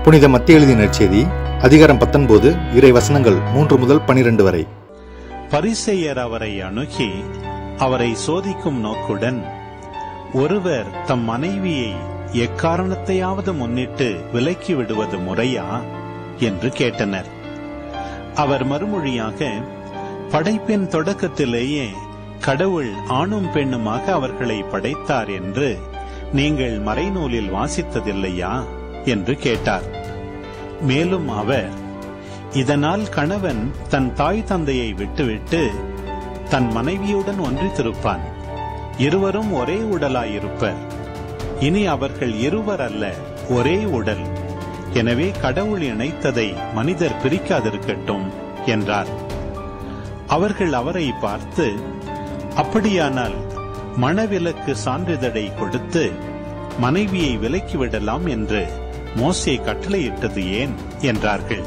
புனித மத்திய எழுதிய நற்செய்தி அதிகாரம் பத்தொன்பது இறை வசனங்கள் மூன்று முதல் பனிரெண்டு வரை பரிசேயர் அவரை அணுகி அவரை சோதிக்கும் நோக்குடன் ஒருவர் தம் மனைவியை எக்காரணத்தையாவது முன்னிட்டு விலக்கி விடுவது முறையா என்று கேட்டனர் அவர் மறுமொழியாக படைப்பின் தொடக்கத்திலேயே கடவுள் ஆணும் பெண்ணுமாக அவர்களை படைத்தார் என்று நீங்கள் மறைநூலில் வாசித்ததில்லையா என்று கேட்டார் மேலும் அவர் இதனால் கணவன் தன் தாய் தந்தையை விட்டுவிட்டு தன் மனைவியுடன் ஒன்றித்திருப்பான் இருவரும் ஒரே உடலாயிருப்பர் இனி அவர்கள் இருவர் அல்ல ஒரே உடல் எனவே கடவுள் இணைத்ததை மனிதர் பிரிக்காதிருக்கட்டும் என்றார் அவர்கள் அவரை பார்த்து அப்படியானால் மணவிலக்கு சான்றிதழை கொடுத்து மனைவியை விலக்கிவிடலாம் என்று மோசே கட்டளையிட்டது ஏன் என்றார்கள்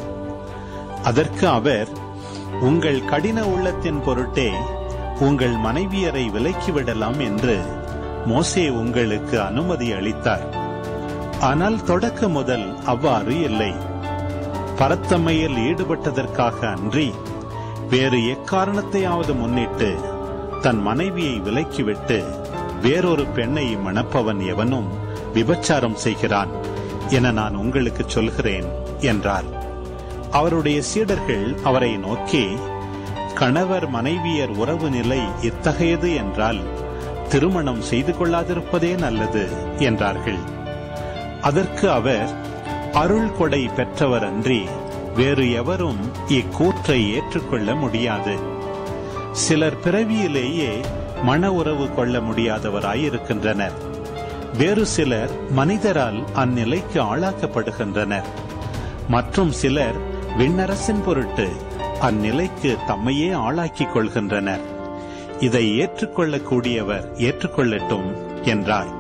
அதற்கு அவர் உங்கள் கடின உள்ளத்தின் பொருட்டே உங்கள் மனைவியரை விலக்கிவிடலாம் என்று மோசே உங்களுக்கு அனுமதி அளித்தார் ஆனால் தொடக்க முதல் அவ்வாறு இல்லை பரத்தமையில் ஈடுபட்டதற்காக அன்றி வேறு எக்காரணத்தையாவது முன்னிட்டு தன் மனைவியை விலக்கிவிட்டு வேறொரு பெண்ணை மணப்பவன் எவனும் விபச்சாரம் செய்கிறான் என நான் உங்களுக்கு சொல்கிறேன் என்றார் அவருடைய சீடர்கள் அவரை நோக்கி கணவர் மனைவியர் உறவு நிலை இத்தகையது என்றால் திருமணம் செய்து கொள்ளாதிருப்பதே நல்லது என்றார்கள் அதற்கு அவர் அருள் கொடை பெற்றவர் அன்றி வேறு எவரும் இக்கூற்றை ஏற்றுக்கொள்ள முடியாது சிலர் பிறவியிலேயே மன உறவு கொள்ள முடியாதவராயிருக்கின்றனர் வேறு சிலர் மனிதரால் அந்நிலைக்கு ஆளாக்கப்படுகின்றனர் மற்றும் சிலர் விண்ணரசின் பொருட்டு அந்நிலைக்கு தம்மையே ஆளாக்கிக் கொள்கின்றனர் இதை ஏற்றுக்கொள்ளக்கூடியவர் ஏற்றுக்கொள்ளட்டும் என்றார்